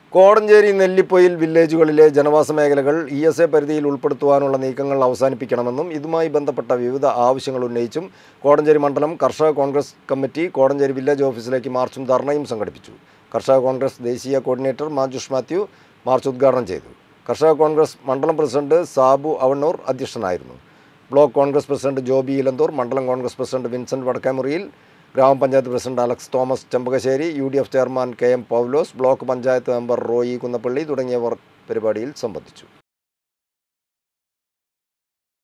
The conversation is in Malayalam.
കോടഞ്ചേരി നെല്ലിപ്പൊയിൽ വില്ലേജുകളിലെ ജനവാസ മേഖലകൾ ഇ എസ് എ പരിധിയിൽ ഉൾപ്പെടുത്തുവാനുള്ള നീക്കങ്ങൾ അവസാനിപ്പിക്കണമെന്നും ഇതുമായി ബന്ധപ്പെട്ട വിവിധ ആവശ്യങ്ങൾ ഉന്നയിച്ചും കോടഞ്ചേരി മണ്ഡലം കർഷക കോൺഗ്രസ് കമ്മിറ്റി കോടഞ്ചേരി വില്ലേജ് ഓഫീസിലേക്ക് മാർച്ചും ധർണയും സംഘടിപ്പിച്ചു കർഷക കോൺഗ്രസ് ദേശീയ കോർഡിനേറ്റർ മാജുഷ് മാത്യു മാർച്ച് ഉദ്ഘാടനം ചെയ്തു കർഷക കോൺഗ്രസ് മണ്ഡലം പ്രസിഡന്റ് സാബു അവണ്ണൂർ അധ്യക്ഷനായിരുന്നു block Congress president Joby Elanthoor മണ്ഡലം കോൺഗ്രസ് പ്രസിഡന്റ് വിൻസെന്റ് വടക്കാമുറിയിൽ ഗ്രാമപഞ്ചായത്ത് president Alex Thomas Chempakassery U D F chairman K M Paulose block panchayat member Roy Kunnappally തുടങ്ങിയവർ പരിപാടിയിൽ സംബന്ധിച്ചു